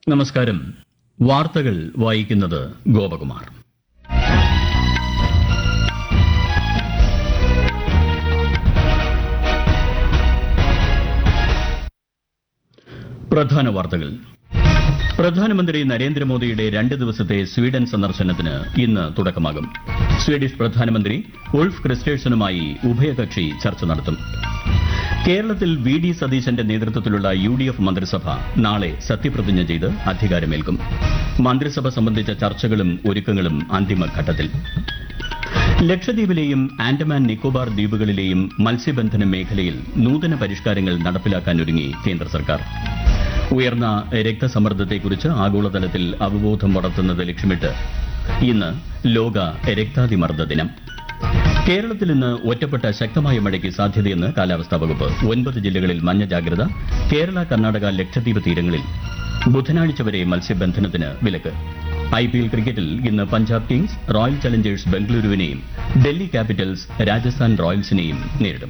നമസ്കാരം വാർത്തകൾ വായിക്കുന്നത് ഗോപകുമാർ പ്രധാന വാർത്തകൾ പ്രധാനമന്ത്രി നരേന്ദ്രമോദിയുടെ രണ്ട് ദിവസത്തെ സ്വീഡൻ സന്ദർശനത്തിന് ഇന്ന് തുടക്കമാകും സ്വീഡിഷ് പ്രധാനമന്ത്രി ഉൾഫ് ക്രിസ്റ്റേഴ്സണുമായി ഉഭയകക്ഷി ചർച്ച നടത്തും കേരളത്തിൽ വി ഡി സതീശന്റെ നേതൃത്വത്തിലുള്ള യു ഡി എഫ് മന്ത്രിസഭ നാളെ സത്യപ്രതിജ്ഞ ചെയ്ത് അധികാരമേൽക്കും മന്ത്രിസഭ സംബന്ധിച്ച ചർച്ചകളും ഒരുക്കങ്ങളും അന്തിമഘട്ടത്തിൽ ലക്ഷദ്വീപിലെയും ആൻഡമാൻ നിക്കോബാർ ദ്വീപുകളിലെയും മത്സ്യബന്ധന മേഖലയിൽ നൂതന പരിഷ്കാരങ്ങൾ നടപ്പിലാക്കാനൊരുങ്ങി കേന്ദ്ര സർക്കാർ ഉയർന്ന രക്തസമ്മർദ്ദത്തെക്കുറിച്ച് ആഗോളതലത്തിൽ അവബോധം വളർത്തുന്നത് ലക്ഷ്യമിട്ട് ഇന്ന് ലോക രക്താതിമർദ്ദ ദിനം കേരളത്തിൽ ഇന്ന് ഒറ്റപ്പെട്ട ശക്തമായ മഴയ്ക്ക് സാധ്യതയെന്ന് കാലാവസ്ഥാ വകുപ്പ് ഒൻപത് ജില്ലകളിൽ മഞ്ഞ ജാഗ്രത കേരള കർണാടക ലക്ഷദ്വീപ് തീരങ്ങളിൽ ബുധനാഴ്ച വരെ മത്സ്യബന്ധനത്തിന് വിലക്ക് ഐ പി എൽ ക്രിക്കറ്റിൽ ഇന്ന് പഞ്ചാബ് കിങ്സ് റോയൽ ചലഞ്ചേഴ്സ് ബംഗളൂരുവിനെയും ഡൽഹി ക്യാപിറ്റൽസ് രാജസ്ഥാൻ റോയൽസിനെയും നേരിടും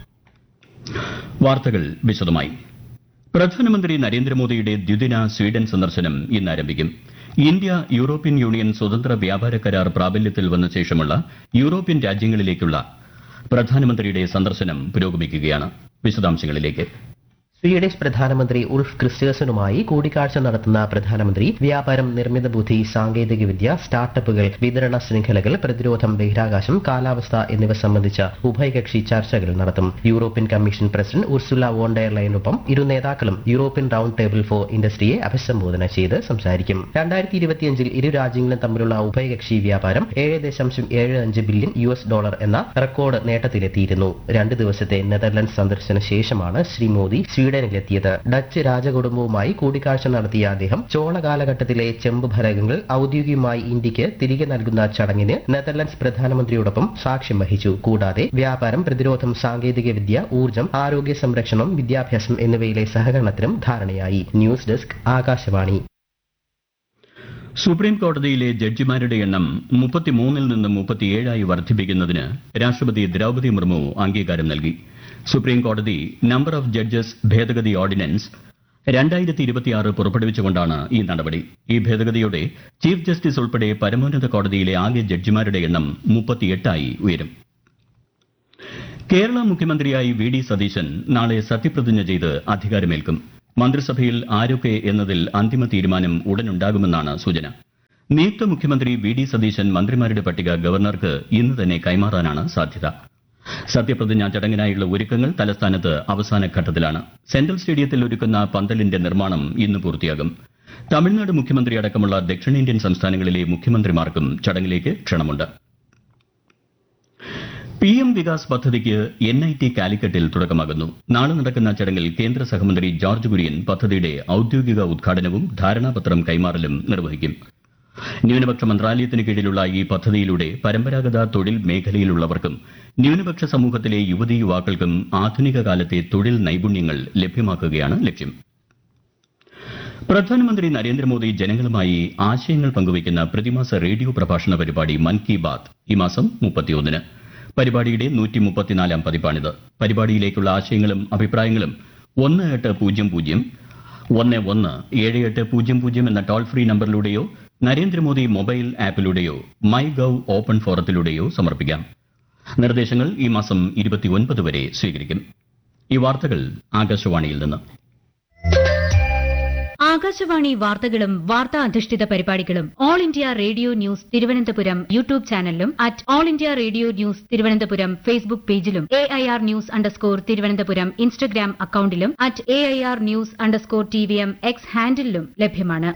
വാർത്തകൾ വിശദമായി പ്രധാനമന്ത്രി നരേന്ദ്രമോദിയുടെ ദ്വിദിന സ്വീഡൻ സന്ദർശനം ഇന്ന് ആരംഭിക്കും ഇന്ത്യ യൂറോപ്യൻ യൂണിയൻ സ്വതന്ത്ര വ്യാപാര കരാർ പ്രാബല്യത്തിൽ വന്ന ശേഷമുള്ള യൂറോപ്യൻ രാജ്യങ്ങളിലേക്കുള്ള പ്രധാനമന്ത്രിയുടെ സന്ദർശനം പുരോഗമിക്കുകയാണ് വിശദാംശങ്ങളിലേക്ക് സ്വീഡിഷ് പ്രധാനമന്ത്രി ഉൾഫ് ക്രിസ്റ്റേഴ്സനുമായി കൂടിക്കാഴ്ച നടത്തുന്ന പ്രധാനമന്ത്രി വ്യാപാരം നിർമ്മിത ബുദ്ധി സാങ്കേതികവിദ്യ സ്റ്റാർട്ടപ്പുകൾ വിതരണ ശൃംഖലകൾ പ്രതിരോധം ബഹിരാകാശം കാലാവസ്ഥ എന്നിവ സംബന്ധിച്ച ഉഭയകക്ഷി ചർച്ചകൾ നടത്തും European commission president Ursula von der ലൈനൊപ്പം ഇരു നേതാക്കളും യൂറോപ്യൻ റൌണ്ട് ടേബിൾ ഫോർ ഇൻഡസ്ട്രിയെ അഭിസംബോധന ചെയ്ത് സംസാരിക്കും രണ്ടായിരത്തി ഇരുപത്തിയഞ്ചിൽ ഇരു രാജ്യങ്ങളും തമ്മിലുള്ള ഉഭയകക്ഷി വ്യാപാരം ഏഴ് ദശാംശം ഏഴ് അഞ്ച് ബില്യൺ യു എസ് ഡോളർ എന്ന റെക്കോർഡ് നേട്ടത്തിലെത്തിയിരുന്നു രണ്ട് ദിവസത്തെ നെതർലൻഡ് സന്ദർശന ശേഷമാണ് ശ്രീ മോദി സ്വീഡനിലെത്തിയത് ഡച്ച് രാജകുടുംബവുമായി കൂടിക്കാഴ്ച നടത്തിയ അദ്ദേഹം ചോള കാലഘട്ടത്തിലെ ചെമ്പ് ഫലകങ്ങൾ ഔദ്യോഗികമായി ഇന്ത്യക്ക് തിരികെ നൽകുന്ന ചടങ്ങിന് നെതർലൻഡ്സ് പ്രധാനമന്ത്രിയോടൊപ്പം സാക്ഷ്യം വഹിച്ചു കൂടാതെ വ്യാപാരം പ്രതിരോധം സാങ്കേതികവിദ്യ ഊർജ്ജം ആരോഗ്യ സംരക്ഷണം വിദ്യാഭ്യാസം എന്നിവയിലെ സഹകരണത്തിനും ധാരണയായി ന്യൂസ് ഡെസ്ക് ആകാശവാണി സുപ്രീം കോടതിയിലെ ജഡ്ജിമാരുടെ എണ്ണം മുപ്പത്തിമൂന്നിൽ നിന്ന് മുപ്പത്തിയേഴായി വർദ്ധിപ്പിക്കുന്നതിന് രാഷ്ട്രപതി ദ്രൌപതി മുർമു അംഗീകാരം നൽകി സുപ്രീം കോടതി നമ്പർ ഓഫ് ജഡ്ജസ് ഭേദഗതി ഓർഡിനൻസ് രണ്ടായിരത്തി ഇരുപത്തിയാറ് പുറപ്പെടുവിച്ചുകൊണ്ടാണ് ഈ നടപടി ഈ ഭേദഗതിയോടെ ചീഫ് ജസ്റ്റിസ് ഉൾപ്പെടെ പരമോന്നത കോടതിയിലെ ആകെ ജഡ്ജിമാരുടെ എണ്ണം മുപ്പത്തിയെട്ടായി ഉയരും കേരള മുഖ്യമന്ത്രിയായി വി ഡി സതീശൻ നാളെ സത്യപ്രതിജ്ഞ ചെയ്ത് അധികാരമേൽക്കും മന്ത്രിസഭയിൽ ആരൊക്കെ എന്നതിൽ അന്തിമ തീരുമാനം ഉടനുണ്ടാകുമെന്നാണ് സൂചന നിയുക്ത മുഖ്യമന്ത്രി വി ഡി സതീശൻ മന്ത്രിമാരുടെ പട്ടിക ഗവർണർക്ക് ഇന്ന് തന്നെ കൈമാറാനാണ് സാധ്യത സത്യപ്രതിജ്ഞാ ചടങ്ങിനായുള്ള ഒരുക്കങ്ങൾ തലസ്ഥാനത്ത് അവസാന ഘട്ടത്തിലാണ് സെൻട്രൽ സ്റ്റേഡിയത്തിൽ ഒരുക്കുന്ന പന്തലിന്റെ നിർമ്മാണം ഇന്ന് പൂർത്തിയാകും തമിഴ്നാട് മുഖ്യമന്ത്രി അടക്കമുള്ള ദക്ഷിണേന്ത്യൻ സംസ്ഥാനങ്ങളിലെ മുഖ്യമന്ത്രിമാർക്കും ചടങ്ങിലേക്ക് ക്ഷണമുണ്ട് പി എം വികാസ് പദ്ധതിക്ക് എൻ ഐ ടി കാലിക്കറ്റിൽ തുടക്കമാകുന്നു നാളെ നടക്കുന്ന ചടങ്ങിൽ കേന്ദ്ര സഹമന്ത്രി ജോർജ് കുര്യൻ പദ്ധതിയുടെ ഔദ്യോഗിക ഉദ്ഘാടനവും ധാരണാപത്രം കൈമാറലും നിർവഹിക്കും ന്യൂനപക്ഷ മന്ത്രാലയത്തിന് കീഴിലുള്ള ഈ പദ്ധതിയിലൂടെ പരമ്പരാഗത തൊഴിൽ മേഖലയിലുള്ളവർക്കും ന്യൂനപക്ഷ സമൂഹത്തിലെ യുവതീ യുവാക്കൾക്കും ആധുനിക കാലത്തെ തൊഴിൽ നൈപുണ്യങ്ങൾ ലഭ്യമാക്കുകയാണ് ലക്ഷ്യം പ്രധാനമന്ത്രി നരേന്ദ്രമോദി ജനങ്ങളുമായി ആശയങ്ങൾ പങ്കുവയ്ക്കുന്ന പ്രതിമാസ റേഡിയോ പ്രഭാഷണ പരിപാടി മൻ കി ബാത് ഈ മാസം മുപ്പത്തിയൊന്നിന് പരിപാടിയുടെ നൂറ്റി മുപ്പത്തിനാലാം പതിപ്പാണിത് പരിപാടിയിലേക്കുള്ള ആശയങ്ങളും അഭിപ്രായങ്ങളും ഒന്ന് എട്ട് പൂജ്യം പൂജ്യം ഒന്ന് ഒന്ന് ഏഴ് എട്ട് പൂജ്യം പൂജ്യം എന്ന ടോൾ ഫ്രീ നമ്പറിലൂടെയോ നരേന്ദ്രമോദി മൊബൈൽ ആപ്പിലൂടെയോ മൈ ഗവ് ഓപ്പൺ ഫോറത്തിലൂടെയോ സമർപ്പിക്കാം നിർദ്ദേശങ്ങൾ ഈ മാസം ഇരുപത്തിയൊൻപത് വരെ സ്വീകരിക്കും ഈ വാർത്തകൾ ആകാശവാണിയിൽ നിന്ന് ആകാശവാണി വാർത്തകളും വാർത്താ അധിഷ്ഠിത പരിപാടികളും all India radio news Thiruvananthapuram YouTube ചാനലിലും at all India radio news Thiruvananthapuram Facebook പേജിലും A I R news underscore Thiruvananthapuram Instagram അക്കൌണ്ടിലും at A I R news underscore T V M X ഹാൻഡിലും ലഭ്യമാണ്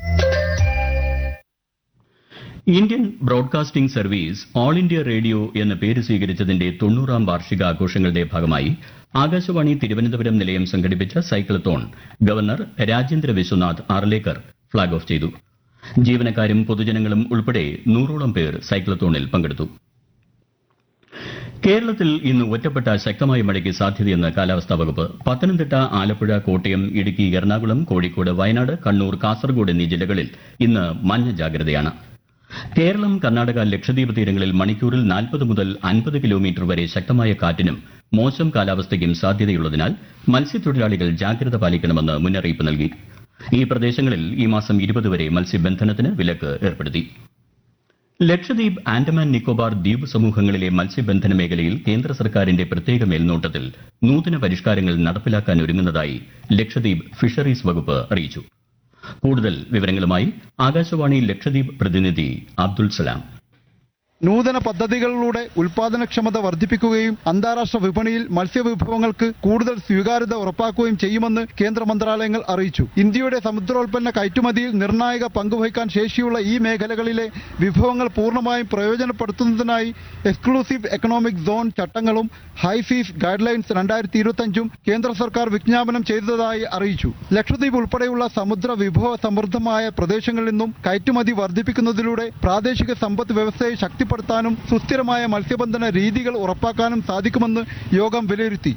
Indian broadcasting service all India radio എന്ന പേര് സ്വീകരിച്ചതിന്റെ തൊണ്ണൂറാം വാർഷികാഘോഷങ്ങളുടെ ഭാഗമായി ആകാശവാണി തിരുവനന്തപുരം നിലയം സംഘടിപ്പിച്ച cyclothon governor Rajendra Vishwanath Arlekar flag off ചെയ്തു ജീവനക്കാരും പൊതുജനങ്ങളും ഉൾപ്പെടെ നൂറോളം പേർ സൈക്ലത്തോണിൽ പങ്കെടുത്തു കേരളത്തിൽ ഇന്ന് ഒറ്റപ്പെട്ട ശക്തമായ മഴയ്ക്ക് സാധ്യതയെന്ന് കാലാവസ്ഥാ വകുപ്പ് പത്തനംതിട്ട ആലപ്പുഴ കോട്ടയം ഇടുക്കി എറണാകുളം കോഴിക്കോട് വയനാട് കണ്ണൂർ കാസർഗോഡ് എന്നീ ജില്ലകളിൽ ഇന്ന് മഞ്ഞ ജാഗ്രതയാണ് കേരളം കർണാടക ലക്ഷദ്വീപ് തീരങ്ങളിൽ മണിക്കൂറിൽ നാൽപ്പത് മുതൽ അൻപത് കിലോമീറ്റർ വരെ ശക്തമായ കാറ്റിനും മോശം കാലാവസ്ഥയ്ക്കും സാധ്യതയുള്ളതിനാൽ മത്സ്യത്തൊഴിലാളികൾ ജാഗ്രത പാലിക്കണമെന്ന് മുന്നറിയിപ്പ് നൽകി ഈ പ്രദേശങ്ങളിൽ ഈ മാസം ഇരുപത് വരെ മത്സ്യബന്ധനത്തിന് വിലക്ക് ഏർപ്പെടുത്തി ലക്ഷദ്വീപ് ആൻഡമാൻ നിക്കോബാർ ദ്വീപ് സമൂഹങ്ങളിലെ മത്സ്യബന്ധന മേഖലയിൽ കേന്ദ്ര സർക്കാരിന്റെ പ്രത്യേക മേൽനോട്ടത്തിൽ നൂതന പരിഷ്കാരങ്ങൾ നടപ്പിലാക്കാൻ ഒരുങ്ങുന്നതായി ലക്ഷദ്വീപ് ഫിഷറീസ് വകുപ്പ് അറിയിച്ചു കൂടുതൽ വിവരങ്ങളുമായി ആകാശവാണി ലക്ഷദ്വീപ് പ്രതിനിധി അബ്ദുൾ സലാം നൂതന പദ്ധതികളിലൂടെ ഉൽപാദനക്ഷമത വർദ്ധിപ്പിക്കുകയും അന്താരാഷ്ട്ര വിപണിയിൽ മത്സ്യവിഭവങ്ങൾക്ക് കൂടുതൽ സ്വീകാര്യത ഉറപ്പാക്കുകയും ചെയ്യുമെന്ന് കേന്ദ്ര മന്ത്രാലയങ്ങൾ അറിയിച്ചു ഇന്ത്യയുടെ സമുദ്രോൽപ്പന്ന കയറ്റുമതിയിൽ നിർണായക പങ്കുവഹിക്കാൻ ശേഷിയുള്ള ഈ മേഖലകളിലെ വിഭവങ്ങൾ പൂർണ്ണമായും പ്രയോജനപ്പെടുത്തുന്നതിനായി എക്സ്ക്ലൂസീവ് എക്കണോമിക് സോൺ ചട്ടങ്ങളും ഹൈഫീസ് ഗൈഡ് ലൈൻസ് രണ്ടായിരത്തി ഇരുപത്തിയഞ്ചും കേന്ദ്ര സർക്കാർ വിജ്ഞാപനം ചെയ്തതായി അറിയിച്ചു ലക്ഷദ്വീപ് ഉൾപ്പെടെയുള്ള സമുദ്ര വിഭവ സമൃദ്ധമായ പ്രദേശങ്ങളിൽ നിന്നും കയറ്റുമതി വർദ്ധിപ്പിക്കുന്നതിലൂടെ പ്രാദേശിക സമ്പദ് വ്യവസ്ഥയെ ശക്തിപ്പെടുത്താനും സുസ്ഥിരമായ മത്സ്യബന്ധന രീതികൾ ഉറപ്പാക്കാനും സാധിക്കുമെന്ന് യോഗം വിലയിരുത്തി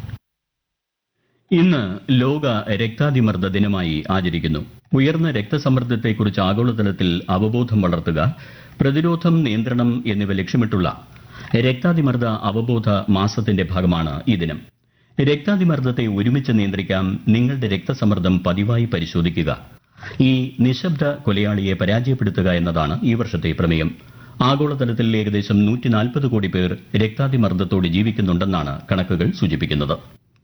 ഇന്ന് ലോക രക്താതിമർദ്ദ ദിനമായി ആചരിക്കുന്നു ഉയർന്ന രക്തസമ്മർദ്ദത്തെക്കുറിച്ച് ആഗോളതലത്തിൽ അവബോധം വളർത്തുക പ്രതിരോധം നിയന്ത്രണം എന്നിവ ലക്ഷ്യമിട്ടുള്ള രക്താതിമർദ്ദ അവബോധ മാസത്തിന്റെ ഭാഗമാണ് ഈ ദിനം രക്താതിമർദ്ദത്തെ ഒരുമിച്ച് നിയന്ത്രിക്കാം നിങ്ങളുടെ രക്തസമ്മർദ്ദം പതിവായി പരിശോധിക്കുക ഈ നിശബ്ദ കൊലയാളിയെ പരാജയപ്പെടുത്തുക എന്നതാണ് ഈ വർഷത്തെ പ്രമേയം ആഗോളതലത്തിൽ ഏകദേശം നൂറ്റി നാൽപ്പത് കോടി പേർ രക്താതിമർദ്ദത്തോടെ ജീവിക്കുന്നുണ്ടെന്നാണ് കണക്കുകൾ സൂചിപ്പിക്കുന്നത്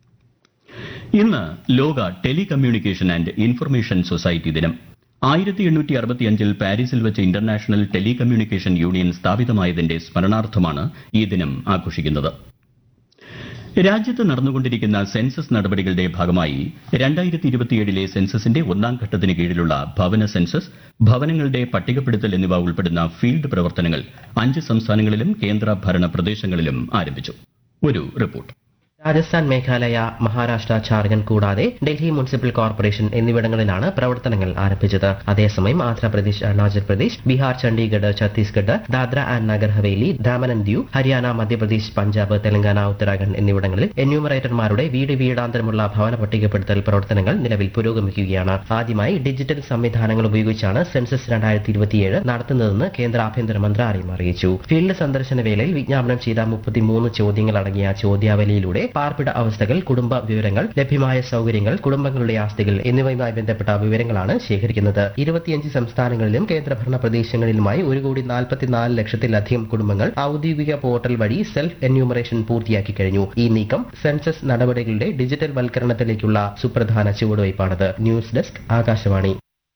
ഇന്ന് ലോക ടെലികമ്മ്യൂണിക്കേഷൻ ആൻഡ് ഇൻഫർമേഷൻ സൊസൈറ്റി ദിനം ആയിരത്തി എണ്ണൂറ്റി അറുപത്തിയഞ്ചിൽ പാരീസിൽ വെച്ച് ഇന്റർനാഷണൽ ടെലികമ്മ്യൂണിക്കേഷൻ യൂണിയൻ സ്ഥാപിതമായതിന്റെ സ്മരണാർത്ഥമാണ് ഈ ദിനം ആഘോഷിക്കുന്നത് രാജ്യത്ത് നടന്നുകൊണ്ടിരിക്കുന്ന സെൻസസ് നടപടികളുടെ ഭാഗമായി രണ്ടായിരത്തി ഇരുപത്തിയേഴിലെ സെൻസസിന്റെ ഒന്നാം ഘട്ടത്തിന് കീഴിലുള്ള ഭവന സെൻസസ് ഭവനങ്ങളുടെ പട്ടികപ്പെടുത്തൽ എന്നിവ ഉൾപ്പെടുന്ന ഫീൽഡ് പ്രവർത്തനങ്ങൾ അഞ്ച് സംസ്ഥാനങ്ങളിലും കേന്ദ്ര ഭരണ പ്രദേശങ്ങളിലും ആരംഭിച്ചു ഒരു റിപ്പോർട്ട് രാജസ്ഥാൻ മേഘാലയ മഹാരാഷ്ട്ര ഝാർഖണ്ഡ് കൂടാതെ ഡൽഹി മുനിസിപ്പൽ കോർപ്പറേഷൻ എന്നിവിടങ്ങളിലാണ് പ്രവർത്തനങ്ങൾ ആരംഭിച്ചത് അതേസമയം ആന്ധ്രാപ്രദേശ് അരുണാചൽ പ്രദേശ് ബീഹാർ ചണ്ഡീഗഡ് ഛത്തീസ്ഗഡ് ദാദ്ര ആൻഡ് നഗർ ഹവേലി ദാമൻ ആൻഡ് ദിയു ഹരിയാന മധ്യപ്രദേശ് പഞ്ചാബ് തെലങ്കാന ഉത്തരാഖണ്ഡ് എന്നിവിടങ്ങളിൽ എന്യൂമറേറ്റർമാരുടെ വീട് വീടാന്തരമുള്ള ഭവന പട്ടികപ്പെടുത്തൽ പ്രവർത്തനങ്ങൾ നിലവിൽ പുരോഗമിക്കുകയാണ് ആദ്യമായി ഡിജിറ്റൽ സംവിധാനങ്ങൾ ഉപയോഗിച്ചാണ് സെൻസസ് രണ്ടായിരത്തി ഇരുപത്തിയേഴ് നടത്തുന്നതെന്ന് കേന്ദ്ര ആഭ്യന്തര മന്ത്രാലയം അറിയിച്ചു ഫീൽഡ് സന്ദർശന വേളയിൽ വിജ്ഞാപനം ചെയ്ത മുപ്പത്തിമൂന്ന് ചോദ്യങ്ങൾ അടങ്ങിയ ചോദ്യാവലിയിലൂടെ പാർപ്പിട അവസ്ഥകൾ കുടുംബ വിവരങ്ങൾ ലഭ്യമായ സൗകര്യങ്ങൾ കുടുംബങ്ങളുടെ ആസ്തികൾ എന്നിവയുമായി ബന്ധപ്പെട്ട വിവരങ്ങളാണ് ശേഖരിക്കുന്നത് ഇരുപത്തിയഞ്ച് സംസ്ഥാനങ്ങളിലും കേന്ദ്രഭരണ പ്രദേശങ്ങളിലുമായി ഒരു കോടി നാൽപ്പത്തിനാല് ലക്ഷത്തിലധികം കുടുംബങ്ങൾ ഔദ്യോഗിക പോർട്ടൽ വഴി സെൽഫ് എന്യൂമറേഷൻ പൂർത്തിയാക്കി കഴിഞ്ഞു ഈ നീക്കം സെൻസസ് നടപടികളുടെ ഡിജിറ്റൽ വൽക്കരണത്തിലേക്കുള്ള സുപ്രധാന ചുവടുവയ്പാണത് news desk Akashvani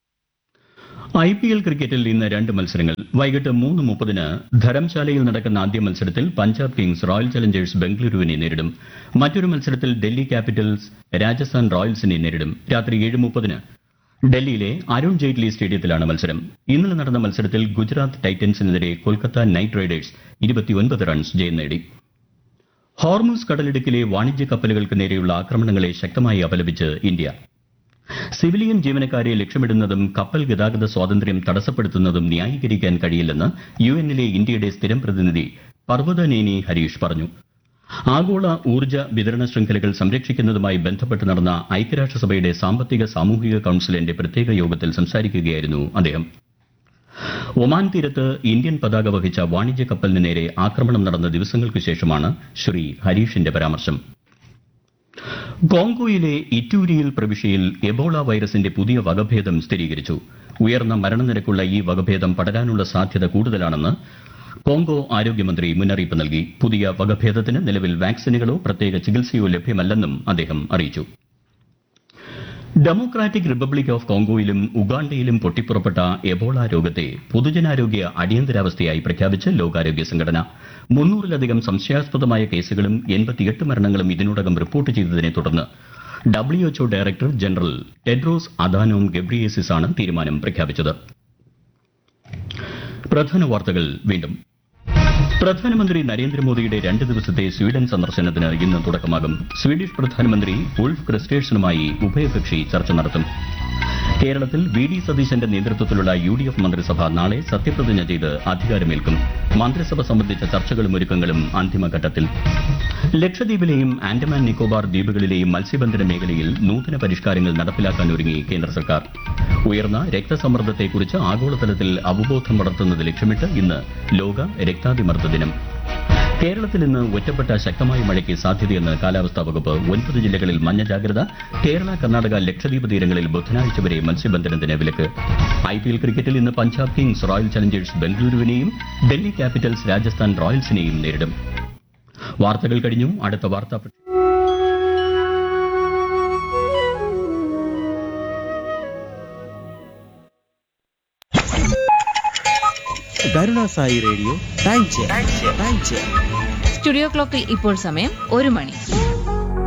I P L ക്രിക്കറ്റിൽ ഇന്ന് രണ്ട് മത്സരങ്ങൾ വൈകിട്ട് മൂന്ന് മുപ്പതിന് ധരംശാലയിൽ നടക്കുന്ന ആദ്യ മത്സരത്തിൽ പഞ്ചാബ് കിങ്സ് റോയൽ ചലഞ്ചേഴ്സ് ബംഗളൂരുവിനെ നേരിടും മറ്റൊരു മത്സരത്തിൽ ഡൽഹി ക്യാപിറ്റൽസ് രാജസ്ഥാൻ റോയൽസിനെ നേരിടും രാത്രി ഏഴ് മുപ്പതിന് ഡൽഹിയിലെ അരുൺ ജെയ്റ്റ്ലി സ്റ്റേഡിയത്തിലാണ് മത്സരം ഇന്നലെ നടന്ന മത്സരത്തിൽ ഗുജറാത്ത് ടൈറ്റൻസിനെതിരെ കൊൽക്കത്ത നൈറ്റ് റൈഡേഴ്സ് ഇരുപത്തിയൊൻപത് റൺസ് ജയം നേടി ഹോർമൂസ് കടലിടുക്കിലെ വാണിജ്യ കപ്പലുകൾക്ക് നേരെയുള്ള ആക്രമണങ്ങളെ ശക്തമായി അപലപിച്ച് ഇന്ത്യ സിവിലിയൻ ജീവനക്കാരെ ലക്ഷ്യമിടുന്നതും കപ്പൽ ഗതാഗത സ്വാതന്ത്ര്യം തടസ്സപ്പെടുത്തുന്നതും ന്യായീകരിക്കാൻ കഴിയില്ലെന്ന് യു എന്നിലെ ഇന്ത്യയുടെ സ്ഥിരം പ്രതിനിധി പർവ്വതനേനി ഹരീഷ് പറഞ്ഞു ആഗോള ഊർജ്ജ വിതരണ ശൃംഖലകൾ സംരക്ഷിക്കുന്നതുമായി ബന്ധപ്പെട്ട് നടന്ന ഐക്യരാഷ്ട്രസഭയുടെ സാമ്പത്തിക സാമൂഹിക കൌൺസിലിന്റെ പ്രത്യേക യോഗത്തിൽ സംസാരിക്കുകയായിരുന്നു അദ്ദേഹം ഒമാൻ തീരത്ത് ഇന്ത്യൻ പതാക വഹിച്ച വാണിജ്യ കപ്പലിന് നേരെ ആക്രമണം നടന്ന ദിവസങ്ങൾക്ക് ശേഷമാണ് ശ്രീ ഹരീഷിന്റെ പരാമർശം കോങ്കോയിലെ ഇറ്റൂരിയിൽ പ്രവിശ്യയിൽ എബോള വൈറസിന്റെ പുതിയ വകഭേദം സ്ഥിരീകരിച്ചു ഉയർന്ന മരണനിരക്കുള്ള ഈ വകഭേദം പടരാനുള്ള സാധ്യത കൂടുതലാണെന്ന് കോങ്കോ ആരോഗ്യമന്ത്രി മുന്നറിയിപ്പ് നൽകി പുതിയ വകഭേദത്തിന് നിലവിൽ വാക്സിനുകളോ പ്രത്യേക ചികിത്സയോ ലഭ്യമല്ലെന്നും അദ്ദേഹം അറിയിച്ചു ഡെമോക്രാറ്റിക് റിപ്പബ്ലിക് ഓഫ് കോങ്കോയിലും ഉഗാണ്ടയിലും പൊട്ടിപ്പുറപ്പെട്ട എബോള രോഗത്തെ പൊതുജനാരോഗ്യ അടിയന്തരാവസ്ഥയായി പ്രഖ്യാപിച്ച് ലോകാരോഗ്യ സംഘടന മുന്നൂറിലധികം സംശയാസ്പദമായ കേസുകളും എൺപത്തിയെട്ട് മരണങ്ങളും ഇതിനോടകം റിപ്പോർട്ട് ചെയ്തതിനെ തുടർന്ന് WHO director general Tedros Adhanom Ghebreyesus ആണ് തീരുമാനം പ്രഖ്യാപിച്ചത് പ്രധാന വാർത്തകൾ വീണ്ടും പ്രധാനമന്ത്രി നരേന്ദ്രമോദിയുടെ രണ്ട് ദിവസത്തെ സ്വീഡൻ സന്ദർശനത്തിന് ഇന്ന് തുടക്കമാകും സ്വീഡിഷ് പ്രധാനമന്ത്രി ഉൾഫ് ക്രിസ്റ്റേഴ്സണുമായി ഉഭയകക്ഷി ചർച്ച നടത്തും കേരളത്തിൽ വി ഡി സതീശന്റെ നേതൃത്വത്തിലുള്ള യു ഡി എഫ് മന്ത്രിസഭ നാളെ സത്യപ്രതിജ്ഞ ചെയ്ത് അധികാരമേൽക്കും മന്ത്രിസഭ സംബന്ധിച്ച ചർച്ചകളും ഒരുക്കങ്ങളും അന്തിമഘട്ടത്തിൽ ലക്ഷദ്വീപിലെയും ആൻഡമാൻ നിക്കോബാർ ദ്വീപുകളിലെയും മത്സ്യബന്ധന മേഖലയിൽ നൂതന പരിഷ്കാരങ്ങൾ നടപ്പിലാക്കാൻ ഒരുങ്ങി കേന്ദ്ര സർക്കാർ ഉയർന്ന രക്തസമ്മർദ്ദത്തെക്കുറിച്ച് ആഗോളതലത്തിൽ അവബോധം വളർത്തുന്നത് ലക്ഷ്യമിട്ട് ഇന്ന് ലോക രക്താതിമർദ്ദ ദിനം കേരളത്തിൽ ഇന്ന് ഒറ്റപ്പെട്ട ശക്തമായ മഴയ്ക്ക് സാധ്യതയെന്ന് കാലാവസ്ഥാ വകുപ്പ് ഒൻപത് ജില്ലകളിൽ മഞ്ഞ ജാഗ്രത കേരള കർണാടക ലക്ഷദ്വീപ് തീരങ്ങളിൽ ബുധനാഴ്ച വരെ മത്സ്യബന്ധനത്തിന് വിലക്ക് ഐ പി എൽ ക്രിക്കറ്റിൽ ഇന്ന് പഞ്ചാബ് കിങ്സ് റോയൽ ചലഞ്ചേഴ്സ് ബംഗളൂരുവിനെയും ഡൽഹി ക്യാപിറ്റൽസ് രാജസ്ഥാൻ റോയൽസിനെയും നേരിടും വാർത്തകൾ കഴിഞ്ഞു അടുത്ത വാർത്താ പ്രക്ഷേപണം കരുണാസായി radio time chair time chair studio ക്ലോക്കിൽ ഇപ്പോൾ സമയം ഒരു മണി